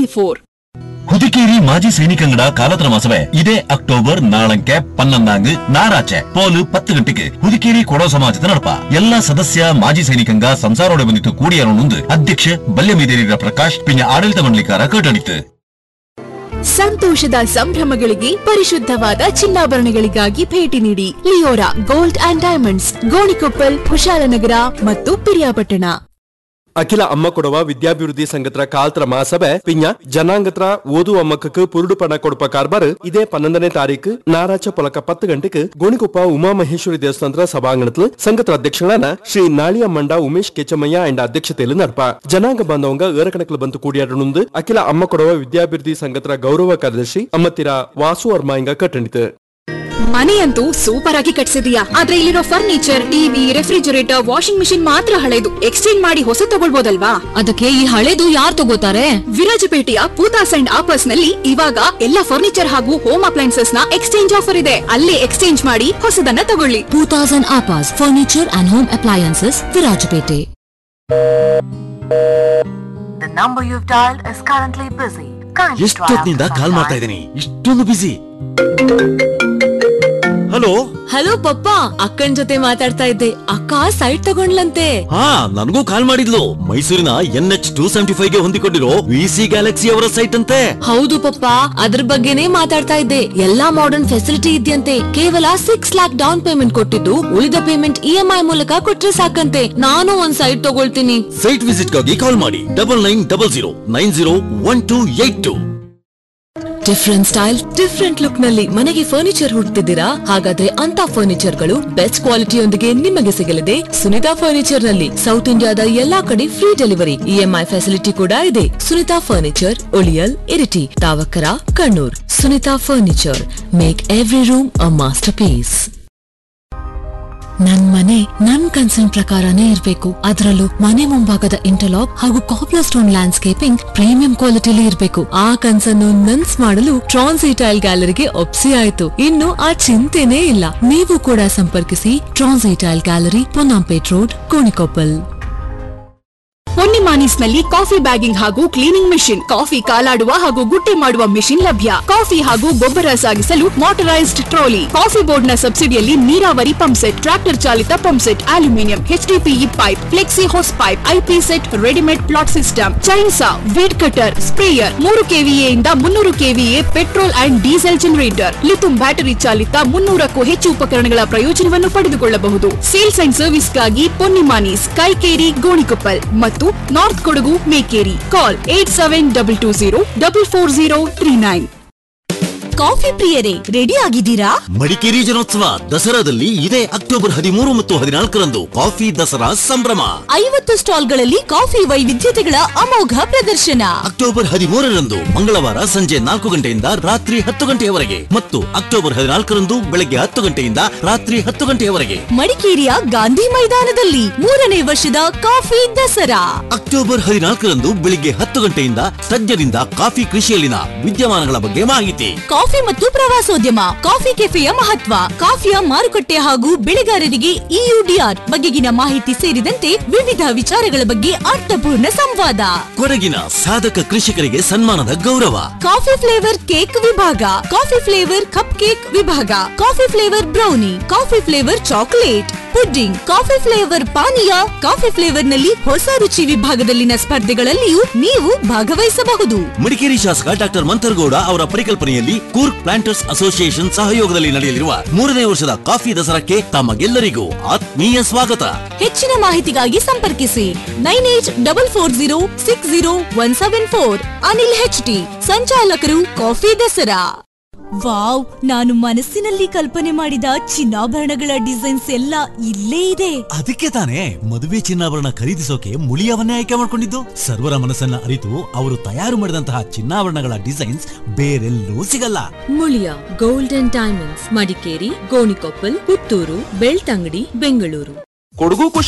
Four Hudikeri ಮಾಜಿ സൈനികങ്ങട കാലത്ര മാസമേ ഇതേ അക്ടോബർ നാളಂಕೆ പನ್ನೊಂದಾಂಗ್ ನಾರಾಚೆ ಪೋಲು ಪತ್ತು ಗಂಟೆಗೆ ಹುದಿಕೇರಿ ಕೊಡೋ ಸಮಾಜದ ನಡಪ ಎಲ್ಲಾ ಸದಸ್ಯ ಮಾಜಿ ಸೈನಿಕಂಗ ಸಂಸಾರೋಡೆ ಬಂದಿತ್ತು ಕೂಡಿಯರೊಂದು ಅಧ್ಯಕ್ಷ ಬಲ್ಯಮೀದೇರಿರ ಪ್ರಕಾಶ್ ಪಿನ್ನ ಆಡಳಿತ ಮಂಡಳಿಕಾರ ಕಟಣಿತು ಸಂತೋಷದ ಸಂಭ್ರಮಗಳಿಗೆ ಪರಿಶುದ್ಧವಾದ ಚಿನ್ನಾಭರಣಗಳಿಗಾಗಿ ಭೇಟಿ ನೀಡಿ ಲಿಯೋರಾ gold and diamonds Gonikoppal Kushalnagar ಮತ್ತು ಪಿರಿಯಾಪಟ್ಟಣ ಅಖಿಲ ಅಮ್ಮ ಕೊಡವ ವಿದ್ಯಾಭಿವೃದ್ಧಿ ಸಂಘತ್ರ ಕಾಲ್ತ್ರ ಮಹಾಸಭೆ ಪಿಂಜ ಜನಾಂಗತ್ರ ಓದು ಅಮ್ಮಕ್ಕಕ್ಕೆ ಪುರುಡು ಪಣ ಕೊಡಪ ಕಾರ್ಬಾರ್ ಇದೇ ಪನ್ನೊಂದನೇ ತಾರೀಕು ನಾರಾಚ ಪೊಲಕ ಪತ್ತು ಗಂಟೆಗೆ ಗೋಣಿಕೊಪ್ಪ ಉಮಾಮಹೇಶ್ವರಿ ದೇವಸ್ಥಾನದ ಸಭಾಂಗಣത്തിൽ ಸಂಘತ್ರ ಅಧ್ಯಕ್ಷಗಳಾன ಶ್ರೀ ನಾಳಿಯ ಮಂಡ ಉಮೇಶ್ ಕೆಚಮಯ್ಯ ಅಂಡ್ ಅಧ್ಯಕ್ಷತೆಯಲ್ಲಿ ನಡಪ ಜನಾಂಗ ಬಾಂಧವಂಗ ಏರಕಣಕಲು ಬಂತು ಕೂಡಿಯಾಡನುಂದು ಅಖಿಲ ಅಮ್ಮ ಕೊಡವ ವಿದ್ಯಾಭಿವೃದ್ಧಿ ಸಂಘತ್ರ ಗೌರವ ಕಾರ್ಯದರ್ಶಿ ಅಮ್ಮತ್ತಿರ ವಾಸು ವರ್ಮಾ ಇಂಗ ಕಟ್ಟಣಿತು ಮನೆಯಂತೂ ಸೂಪರ್ ಆಗಿ ಕಟ್ಸಿದೀಯಾ ಆದ್ರೆ ಇಲ್ಲಿರೋ furniture TV refrigerator washing machine ಮಾತ್ರ ಹಳೆದು ಎಕ್ಸ್ಚೇಂಜ್ ಮಾಡಿ ಹೊಸ ತಗೊಳ್ಬೋದಲ್ವಾ ಅದಕ್ಕೆ ಈ ಹಳೇದು ಯಾರ್ ತಗೋತಾರೆ ವಿರಾಜಪೇಟೆಯ ಪೂತಾಸ್ ಅಂಡ್ ಆಪರ್ಸ್ ನಲ್ಲಿ ಇವಾಗ ಎಲ್ಲ ಫರ್ನಿಚರ್ ಹಾಗೂ ಹೋಮ್ ಅಪ್ಲೈನ್ಸಸ್ ನ ಎಕ್ಸ್ಚೇಂಜ್ ಆಫರ್ ಇದೆ ಅಲ್ಲೇ ಎಕ್ಸ್ಚೇಂಜ್ ಮಾಡಿ ಹೊಸದನ್ನ ತಗೊಳ್ಳಿ ಟೂ ತೌಸಂಡ್ ಆಪಾಸ್ furniture and home appliances Virajpet The number you've dialed is currently busy. Kindly try ಎಷ್ಟೊತ್ತಿನಿಂದ after ಕಾಲ್ some ಮಾಡ್ತಾ time. ಇದ್ದೀನಿ ಇಷ್ಟೊಂದು ಬಿಸಿ ಹಲೋ ಹಲೋ ಪಪ್ಪ ಅಕ್ಕನ್ ಜೊತೆ ಮಾತಾಡ್ತಾ ಇದ್ದೆ ಅಕ್ಕ ಸೈಟ್ ತಗೊಂಡ್ಲಂತೆ ಹಾ ನನಗೂ ಕಾಲ್ ಮಾಡಿದ್ಲು ಮೈಸೂರಿನ N H two seventy five ಗೆ ಹೊಂದಿಕೊಂಡಿರೋ ವಿ ಸಿ ಗ್ಯಾಲಕ್ಸಿ ಅವರ ಸೈಟ್ ಅಂತೆ ಹೌದು ಪಪ್ಪ ಅದ್ರ ಬಗ್ಗೆನೇ ಮಾತಾಡ್ತಾ ಇದ್ದೆ ಎಲ್ಲಾ ಮಾಡರ್ನ್ ಫೆಸಿಲಿಟಿ ಇದೆಯಂತೆ ಕೇವಲ ಸಿಕ್ಸ್ ಲ್ಯಾಕ್ ಡೌನ್ ಪೇಮೆಂಟ್ ಕೊಟ್ಟಿದ್ದು ಉಳಿದ ಪೇಮೆಂಟ್ ಇ ಎಂ ಐ ಮೂಲಕ ಕೊಟ್ರೆ ಸಾಕಂತೆ ನಾನು ಒಂದ್ ಸೈಟ್ ತಗೊಳ್ತೀನಿ ಸೈಟ್ ವಿಸಿಟ್ ಗಾಗಿ ಕಾಲ್ ಮಾಡಿ double nine double zero nine zero one two eight two different style different look ನಲ್ಲಿ ಮನೆಗೆ ಫರ್ನಿಚರ್ ಹುಡುಕ್ತಿದ್ದೀರಾ ಹಾಗಾದ್ರೆ ಅಂತ ಫರ್ನಿಚರ್ ಗಳು ಬೆಸ್ಟ್ ಕ್ವಾಲಿಟಿಯೊಂದಿಗೆ ನಿಮಗೆ ಸಿಗಲಿದೆ ಸುನಿತಾ ಫರ್ನಿಚರ್ ನಲ್ಲಿ ಸೌತ್ ಇಂಡಿಯಾದ ಎಲ್ಲಾ ಕಡೆ ಫ್ರೀ ಡೆಲಿವರಿ ಇಎಂಐ ಫೆಸಿಲಿಟಿ ಕೂಡ ಇದೆ Sunita furniture Uliyil Iritty Thavakkara Kannur Sunita furniture make every room a masterpiece ನನ್ ಮನೆ ನನ್ ಕನ್ಸಿನ ಪ್ರಕಾರನೇ ಇರ್ಬೇಕು ಅದರಲ್ಲೂ ಮನೆ ಮುಂಭಾಗದ ಇಂಟರ್ಲಾಕ್ ಹಾಗೂ ಕಾಪ್ಲರ್ ಸ್ಟೋನ್ ಲ್ಯಾಂಡ್ಸ್ಕೇಪಿಂಗ್ ಪ್ರೀಮಿಯಂ ಕ್ವಾಲಿಟಿಲಿ ಇರ್ಬೇಕು ಆ ಕನ್ಸನ್ನು ನನ್ಸ್ ಮಾಡಲು ಟ್ರಾನ್ಸಿಟೈಲ್ ಗ್ಯಾಲರಿಗೆ ಒಪ್ಸಿ ಆಯ್ತು ಇನ್ನು ಆ ಚಿಂತೆನೇ ಇಲ್ಲ ನೀವು ಕೂಡ ಸಂಪರ್ಕಿಸಿ ಟ್ರಾನ್ಸಿಟೈಲ್ ಗ್ಯಾಲರಿ ಪೊನ್ನಾಂಪೇಟ್ ರೋಡ್ ಕೋಣಿಕೊಪ್ಪಲ್ ಹೊನ್ನಿಮಾನಿಸ್ ನಲ್ಲಿ ಕಾಫಿ ಬ್ಯಾಗಿಂಗ್ ಹಾಗೂ ಕ್ಲೀನಿಂಗ್ ಮಿಷಿನ್ ಕಾಫಿ ಕಾಲಾಡುವ ಹಾಗೂ ಗುಟ್ಟಿ ಮಾಡುವ ಮಿಷಿನ್ ಲಭ್ಯ ಕಾಫಿ ಹಾಗೂ ಗೊಬ್ಬರ ಸಾಗಿಸಲು ಮೋಟರೈಸ್ಡ್ ಟ್ರಾಲಿ ಕಾಫಿ ಬೋರ್ಡ್ ನ ಸಬ್ಸಿಡಿಯಲ್ಲಿ ನೀರಾವರಿ ಪಂಪ್ ಸೆಟ್ ಟ್ರಾಕ್ಟರ್ ಚಾಲಿತ pump set aluminium HDPE pipe flexi hose pipe IP set readymade plot system chainsaw weed cutter sprayer ಮೂರು ಕೆವಿಎ ಇಂದ ಮುನ್ನೂರು KVA petrol and diesel generator lithium battery ಚಾಲಿತ ಮುನ್ನೂರಕ್ಕೂ ಹೆಚ್ಚು ಉಪಕರಣಗಳ ಪ್ರಯೋಜನವನ್ನು ಪಡೆದುಕೊಳ್ಳಬಹುದು ಸೇಲ್ಸ್ ಅಂಡ್ ಸರ್ವಿಸ್ಗಾಗಿ ಪೊನ್ನಿಮಾನೀಸ್ ಕೈಕೇರಿ ಗೋಣಿಕೊಪ್ಪಲ್ ಮತ್ತು north Kodagu Mekeri call eight seven double two zero double four zero three nine coffee ಪ್ರಿಯರೇ ರೆಡಿ ಆಗಿದ್ದೀರಾ ಮಡಿಕೇರಿ ಜನೋತ್ಸವ ದಸರಾದಲ್ಲಿ ಇದೇ ಅಕ್ಟೋಬರ್ ಹದಿಮೂರು ಮತ್ತು ಹದಿನಾಲ್ಕರಂದು ಕಾಫಿ ದಸರಾ ಸಂಭ್ರಮ ಐವತ್ತು ಸ್ಟಾಲ್ಗಳಲ್ಲಿ ಕಾಫಿ ವೈವಿಧ್ಯತೆಗಳ ಅಮೋಘ ಪ್ರದರ್ಶನ ಅಕ್ಟೋಬರ್ ಹದಿಮೂರರಂದು ಮಂಗಳವಾರ ಸಂಜೆ ನಾಲ್ಕು ಗಂಟೆಯಿಂದ ರಾತ್ರಿ ಹತ್ತು ಗಂಟೆಯವರೆಗೆ ಮತ್ತು ಅಕ್ಟೋಬರ್ ಹದಿನಾಲ್ಕರಂದು ಬೆಳಗ್ಗೆ ಹತ್ತು ಗಂಟೆಯಿಂದ ರಾತ್ರಿ ಹತ್ತು ಗಂಟೆಯವರೆಗೆ ಮಡಿಕೇರಿಯ ಗಾಂಧಿ ಮೈದಾನದಲ್ಲಿ ಮೂರನೇ ವರ್ಷದ ಕಾಫಿ ದಸರಾ ಅಕ್ಟೋಬರ್ ಹದಿನಾಲ್ಕರಂದು ಬೆಳಿಗ್ಗೆ ಹತ್ತು ಗಂಟೆಯಿಂದ ತಜ್ಞರಿಂದ ಕಾಫಿ ಕೃಷಿಯಲ್ಲಿನ ವಿದ್ಯಮಾನಗಳ ಬಗ್ಗೆ ಮಾಹಿತಿ ಕಾಫಿ ಮತ್ತು ಪ್ರವಾಸೋದ್ಯಮ ಕಾಫಿ ಕೆಫೆಯ ಮಹತ್ವ ಕಾಫಿಯ ಮಾರುಕಟ್ಟೆ ಹಾಗೂ ಬೆಳೆಗಾರರಿಗೆ ಇಯುಡಿಆರ್ ಬಗೆಗಿನ ಮಾಹಿತಿ ಸೇರಿದಂತೆ ವಿವಿಧ ವಿಚಾರಗಳ ಬಗ್ಗೆ ಅರ್ಥಪೂರ್ಣ ಸಂವಾದ ಕೊಡಗಿನ ಸಾಧಕ ಕೃಷಿಕರಿಗೆ ಸನ್ಮಾನದ ಗೌರವ ಕಾಫಿ ಫ್ಲೇವರ್ ಕೇಕ್ ವಿಭಾಗ ಕಾಫಿ ಫ್ಲೇವರ್ ಕಪ್ ಕೇಕ್ ವಿಭಾಗ coffee flavour brownie coffee flavour chocolate pudding coffee flavour ಪಾನೀಯ ಕಾಫಿ ಫ್ಲೇವರ್ ನಲ್ಲಿ ಹೊಸ ರುಚಿ ವಿಭಾಗದಲ್ಲಿನ ಸ್ಪರ್ಧೆಗಳಲ್ಲಿಯೂ ನೀವು ಭಾಗವಹಿಸಬಹುದು ಮಡಿಕೇರಿ ಶಾಸಕ ಡಾಕ್ಟರ್ ಮಂಥರ್ಗೌಡ ಅವರ ಪರಿಕಲ್ಪನೆಯಲ್ಲಿ ಕೂರ್ಗ್ ಪ್ಲಾಂಟರ್ಸ್ ಅಸೋಸಿಯೇಷನ್ ಸಹಯೋಗದಲ್ಲಿ ನಡೆಯಲಿರುವ ಮೂರನೇ ವರ್ಷದ ಕಾಫಿ ದಸರಾಕ್ಕೆ ತಮಗೆಲ್ಲರಿಗೂ ಆತ್ಮೀಯ ಸ್ವಾಗತ ಹೆಚ್ಚಿನ ಮಾಹಿತಿಗಾಗಿ ಸಂಪರ್ಕಿಸಿ nine eight double four zero six zero one seven four Anil H T ಸಂಚಾಲಕರು ಕಾಫಿ ದಸರಾ ವಾವ್ ನಾನು ಮನಸ್ಸಿನಲ್ಲಿ ಕಲ್ಪನೆ ಮಾಡಿದ ಚಿನ್ನಾಭರಣಗಳ ಡಿಸೈನ್ಸ್ ಎಲ್ಲ ಇಲ್ಲೇ ಇದೆ ಅದಕ್ಕೆ ತಾನೇ ಮದುವೆ ಚಿನ್ನಾಭರಣ ಖರೀದಿಸೋಕೆ ಮುಳಿಯವನ್ನೇ ಆಯ್ಕೆ ಮಾಡಿಕೊಂಡಿದ್ದು ಸರ್ವರ ಮನಸ್ಸನ್ನ ಅರಿತು ಅವರು ತಯಾರು ಮಾಡಿದಂತಹ ಚಿನ್ನಾಭರಣಗಳ ಡಿಸೈನ್ಸ್ ಬೇರೆಲ್ಲೂ ಸಿಗಲ್ಲ Muliya gold and diamonds Madikeri Gonikoppal Puttur Belthangady Bengaluru Kodagu